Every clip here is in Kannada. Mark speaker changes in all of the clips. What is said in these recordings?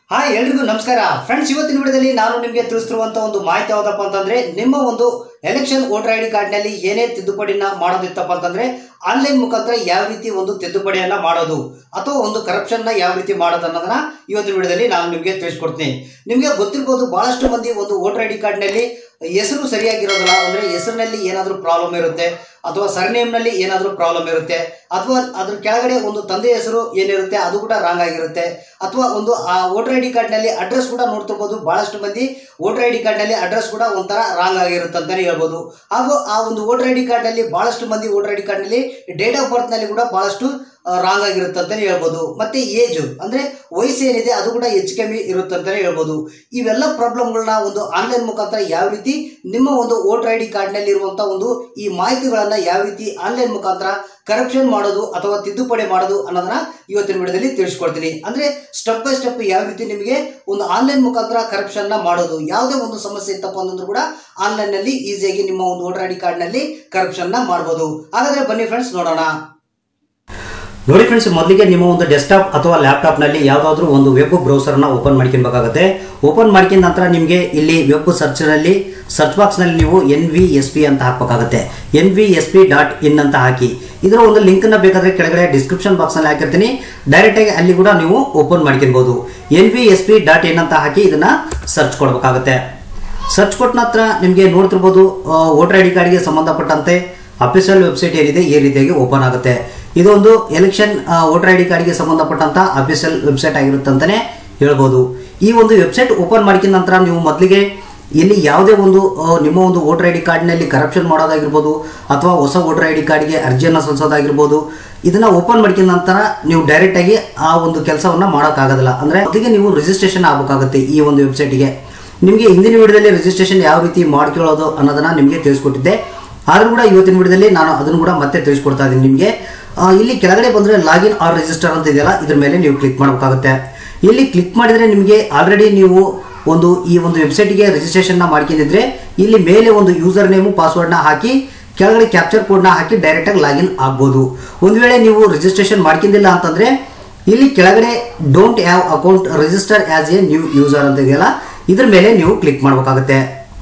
Speaker 1: ಹಾಯ್ ಎಲ್ರಿಗೂ ನಮಸ್ಕಾರ ಫ್ರೆಂಡ್ಸ್ ಇವತ್ತಿನ ವಿಡಿಯೋದಲ್ಲಿ ನಾನು ನಿಮಗೆ ತಿಳಿಸ್ತಿರುವಂತ ಒಂದು ಮಾಹಿತಿ ಯಾವುದಪ್ಪ ಅಂತಂದ್ರೆ ನಿಮ್ಮ ಒಂದು ಎಲೆಕ್ಷನ್ ವೋಟರ್ ಐ ಡಿ ಕಾರ್ಡ್ನಲ್ಲಿ ಏನೇ ತಿದ್ದುಪಡಿನ ಮಾಡೋದಿತ್ತಪ್ಪ ಅಂತಂದ್ರೆ ಆನ್ಲೈನ್ ಮುಖಾಂತರ ಯಾವ ರೀತಿ ಒಂದು ತಿದ್ದುಪಡಿಯನ್ನ ಮಾಡೋದು ಅಥವಾ ಒಂದು ಕರಪ್ಷನ್ನ ಯಾವ ರೀತಿ ಮಾಡೋದು ಅನ್ನೋದನ್ನ ಇವತ್ತಿನ ವಿಡಿಯೋದಲ್ಲಿ ನಾನು ನಿಮಗೆ ತಿಳಿಸ್ಕೊಡ್ತೀನಿ ನಿಮಗೆ ಗೊತ್ತಿರ್ಬೋದು ಬಹಳಷ್ಟು ಮಂದಿ ಒಂದು ವೋಟರ್ ಐ ಡಿ ಕಾರ್ಡ್ನಲ್ಲಿ ಹೆಸರು ಸರಿಯಾಗಿರೋದಿಲ್ಲ ಅಂದ್ರೆ ಹೆಸರಿನಲ್ಲಿ ಏನಾದರೂ ಪ್ರಾಬ್ಲಮ್ ಇರುತ್ತೆ ಅಥವಾ ಸರ್ನೇಮ್ನಲ್ಲಿ ಏನಾದರೂ ಪ್ರಾಬ್ಲಮ್ ಇರುತ್ತೆ ಅಥವಾ ಅದ್ರ ಕೆಳಗಡೆ ಒಂದು ತಂದೆ ಹೆಸರು ಏನಿರುತ್ತೆ ಅದು ಕೂಡ ರಾಂಗ್ ಆಗಿರುತ್ತೆ ಅಥವಾ ಒಂದು ಆ ವೋಟರ್ ಐ ಡಿ ಕಾರ್ಡ್ನಲ್ಲಿ ಅಡ್ರೆಸ್ ಕೂಡ ನೋಡ್ತಿರ್ಬೋದು ಬಹಳಷ್ಟು ಮಂದಿ ವೋಟರ್ ಐ ಡಿ ಕಾರ್ಡ್ನಲ್ಲಿ ಅಡ್ರೆಸ್ ಕೂಡ ಒಂಥರ ರಾಂಗ್ ಆಗಿರುತ್ತೆ ಅಂತಾನೆ ಹೇಳ್ಬೋದು ಹಾಗೂ ಆ ಒಂದು ವೋಟರ್ ಐ ಡಿ ಕಾರ್ಡ್ನಲ್ಲಿ ಬಹಳಷ್ಟು ಮಂದಿ ವೋಟರ್ ಐ ಡಿ ಕಾರ್ಡ್ನಲ್ಲಿ ಡೇಟ್ ಆಫ್ ಬರ್ತ್ನಲ್ಲಿ ಕೂಡ ಬಹಳಷ್ಟು ರಾಂಗ್ ಆಗಿರುತ್ತೆ ಅಂತಾನೆ ಹೇಳ್ಬೋದು ಮತ್ತೆ ಏಜ್ ಅಂದ್ರೆ ವಯಸ್ಸು ಏನಿದೆ ಅದು ಕೂಡ ಹೆಚ್ಚು ಕಮ್ಮಿ ಇರುತ್ತೆ ಅಂತಾನೆ ಹೇಳ್ಬೋದು ಇವೆಲ್ಲ ಪ್ರಾಬ್ಲಮ್ಗಳನ್ನ ಒಂದು ಆನ್ಲೈನ್ ಮುಖಾಂತರ ಯಾವ ರೀತಿ ನಿಮ್ಮ ಒಂದು ವೋಟರ್ ಐ ಡಿ ಕಾರ್ಡ್ನಲ್ಲಿ ಇರುವಂಥ ಒಂದು ಈ ಮಾಹಿತಿಗಳನ್ನ ಯಾವ ರೀತಿ ಆನ್ಲೈನ್ ಮುಖಾಂತರ ಕರಪ್ಷನ್ ಮಾಡೋದು ಅಥವಾ ತಿದ್ದುಪಡಿ ಮಾಡೋದು ಅನ್ನೋದನ್ನ ಇವತ್ತಿನ ವಿಡಿಯೋದಲ್ಲಿ ತಿಳಿಸ್ಕೊಡ್ತೀನಿ ಅಂದ್ರೆ ಸ್ಟೆಪ್ ಬೈ ಸ್ಟೆಪ್ ಯಾವ ರೀತಿ ನಿಮಗೆ ಒಂದು ಆನ್ಲೈನ್ ಮುಖಾಂತರ ಕರಪ್ಷನ್ ನ ಮಾಡೋದು ಯಾವುದೇ ಒಂದು ಸಮಸ್ಯೆ ಇತ್ತಪ್ಪ ಅಂತಂದ್ರೂ ಕೂಡ ಆನ್ಲೈನ್ ನಲ್ಲಿ ಈಸಿಯಾಗಿ ನಿಮ್ಮ ಒಂದು ವೋಟರ್ ಐ ಡಿ ಕಾರ್ಡ್ ನಲ್ಲಿ ಕರಪ್ಷನ್ ನ ಮಾಡಬಹುದು ಹಾಗಾದ್ರೆ ಬನ್ನಿ ಫ್ರೆಂಡ್ಸ್ ನೋಡೋಣ ನೋಡಿ ಫ್ರೆಂಡ್ಸ್ ಮೊದಲಿಗೆ ನಿಮ್ಮ ಒಂದು ಡೆಸ್ಕ್ಟಾಪ್ ಅಥವಾ ಲ್ಯಾಪ್ಟಾಪ್ನಲ್ಲಿ ಯಾವುದಾದ್ರೂ ಒಂದು ವೆಬ್ ಬ್ರೌಸರ್ನ ಓಪನ್ ಮಾಡ್ಕೊಬೇಕಾಗುತ್ತೆ ಓಪನ್ ಮಾಡ್ಕೊಂಡ ನಂತರ ನಿಮಗೆ ಇಲ್ಲಿ ವೆಬ್ ಸರ್ಚ್ನಲ್ಲಿ ಸರ್ಚ್ ಬಾಕ್ಸ್ನಲ್ಲಿ ನೀವು ಎನ್ ವಿ ಎಸ್ ಪಿ ಅಂತ ಹಾಕಬೇಕಾಗುತ್ತೆ N V S P dot in ಅಂತ ಹಾಕಿ ಇದರ ಒಂದು ಲಿಂಕ್ನ ಬೇಕಾದರೆ ಕೆಳಗಡೆ ಡಿಸ್ಕ್ರಿಪ್ಷನ್ ಬಾಕ್ಸ್ನಲ್ಲಿ ಹಾಕಿರ್ತೀನಿ ಡೈರೆಕ್ಟಾಗಿ ಅಲ್ಲಿ ಕೂಡ ನೀವು ಓಪನ್ ಮಾಡ್ಕೊಬೋದು N V S P dot in ಅಂತ ಹಾಕಿ ಇದನ್ನು ಸರ್ಚ್ ಕೊಡಬೇಕಾಗುತ್ತೆ ಸರ್ಚ್ ಕೊಟ್ಟ ನಂತರ ನಿಮಗೆ ನೋಡ್ತಿರ್ಬೋದು ವೋಟರ್ ಐ ಡಿ ಕಾರ್ಡ್ಗೆ ಸಂಬಂಧಪಟ್ಟಂತೆ ಅಫಿಷಿಯಲ್ ವೆಬ್ಸೈಟ್ ಏನಿದೆ ಈ ರೀತಿಯಾಗಿ ಓಪನ್ ಆಗುತ್ತೆ ಇದೊಂದು ಎಲೆಕ್ಷನ್ ವೋಟರ್ ಐ ಡಿ ಕಾರ್ಡ್ಗೆ ಸಂಬಂಧಪಟ್ಟಂತ ಅಫಿಷಿಯಲ್ ವೆಬ್ಸೈಟ್ ಆಗಿರುತ್ತೆ ಅಂತಲೇ ಹೇಳ್ಬೋದು ಈ ಒಂದು ವೆಬ್ಸೈಟ್ ಓಪನ್ ಮಾಡಿದ ನಂತರ ನೀವು ಮೊದಲಿಗೆ ಇಲ್ಲಿ ಯಾವುದೇ ಒಂದು ಆ, ನಿಮ್ಮ ಒಂದು ವೋಟರ್ ಐ ಡಿ ಕಾರ್ಡ್ನಲ್ಲಿ ಕರಪ್ಷನ್ ಮಾಡೋದಾಗಿರ್ಬೋದು ಅಥವಾ ಹೊಸ ವೋಟರ್ ಐ ಡಿ ಕಾರ್ಡ್ಗೆ ಅರ್ಜಿಯನ್ನು ಸಲ್ಲಿಸೋದಾಗಿರ್ಬೋದು ಇದನ್ನ ಓಪನ್ ಮಾಡ್ಕೊಂಡ ನಂತರ ನೀವು ಡೈರೆಕ್ಟಾಗಿ ಆ ಒಂದು ಕೆಲಸವನ್ನು ಮಾಡೋಕ್ಕಾಗೋದಿಲ್ಲ ಅಂದರೆ ಮೊದಲಿಗೆ ನೀವು ರಿಜಿಸ್ಟ್ರೇಷನ್ ಆಗಬೇಕಾಗುತ್ತೆ ಈ ಒಂದು ವೆಬ್ಸೈಟ್ಗೆ ನಿಮಗೆ ಹಿಂದಿನ ವಿಡಿಯೋದಲ್ಲಿ ರಿಜಿಸ್ಟ್ರೇಷನ್ ಯಾವ ರೀತಿ ಮಾಡ್ಕೊಳ್ಳೋದು ಅನ್ನೋದನ್ನ ನಿಮಗೆ ತಿಳಿಸ್ಕೊಟ್ಟಿದ್ದೆ ಆದರೂ ಕೂಡ ಇವತ್ತಿನ ವಿಡಿಯೋದಲ್ಲಿ ನಾನು ಅದನ್ನು ಕೂಡ ಮತ್ತೆ ತಿಳಿಸ್ಕೊಡ್ತಾ ಇದ್ದೀನಿ ನಿಮಗೆ ಆ, ಇಲ್ಲಿ ಕೆಳಗಡೆ ಬಂದರೆ ಲಾಗಿನ್ ಆರ್ ರಿಜಿಸ್ಟರ್ ಅಂತ ಇದೆಯಲ್ಲ ಇದ್ರ ಮೇಲೆ ನೀವು ಕ್ಲಿಕ್ ಮಾಡಬೇಕಾಗುತ್ತೆ ಇಲ್ಲಿ ಕ್ಲಿಕ್ ಮಾಡಿದರೆ ನಿಮಗೆ ಆಲ್ರೆಡಿ ನೀವು ಒಂದು ಈ ಒಂದು ವೆಬ್ಸೈಟ್ಗೆ ರಿಜಿಸ್ಟ್ರೇಷನ್ನ ಮಾಡ್ಕೊಂಡಿದ್ರೆ ಇಲ್ಲಿ ಮೇಲೆ ಒಂದು ಯೂಸರ್ ನೇಮು ಪಾಸ್ವರ್ಡ್ನ ಹಾಕಿ ಕೆಳಗಡೆ ಕ್ಯಾಪ್ಚರ್ ಕೋಡ್ನ ಹಾಕಿ ಡೈರೆಕ್ಟಾಗಿ ಲಾಗಿನ್ ಆಗ್ಬೋದು ಒಂದು ವೇಳೆ ನೀವು ರಿಜಿಸ್ಟ್ರೇಷನ್ ಮಾಡ್ಕೊಂಡಿಲ್ಲ ಅಂತಂದರೆ ಇಲ್ಲಿ ಕೆಳಗಡೆ don't have account register as a new user ಅಂತ ಇದೆಯಲ್ಲ ಇದ್ರ ಮೇಲೆ ನೀವು ಕ್ಲಿಕ್ ಮಾಡಬೇಕಾಗುತ್ತೆ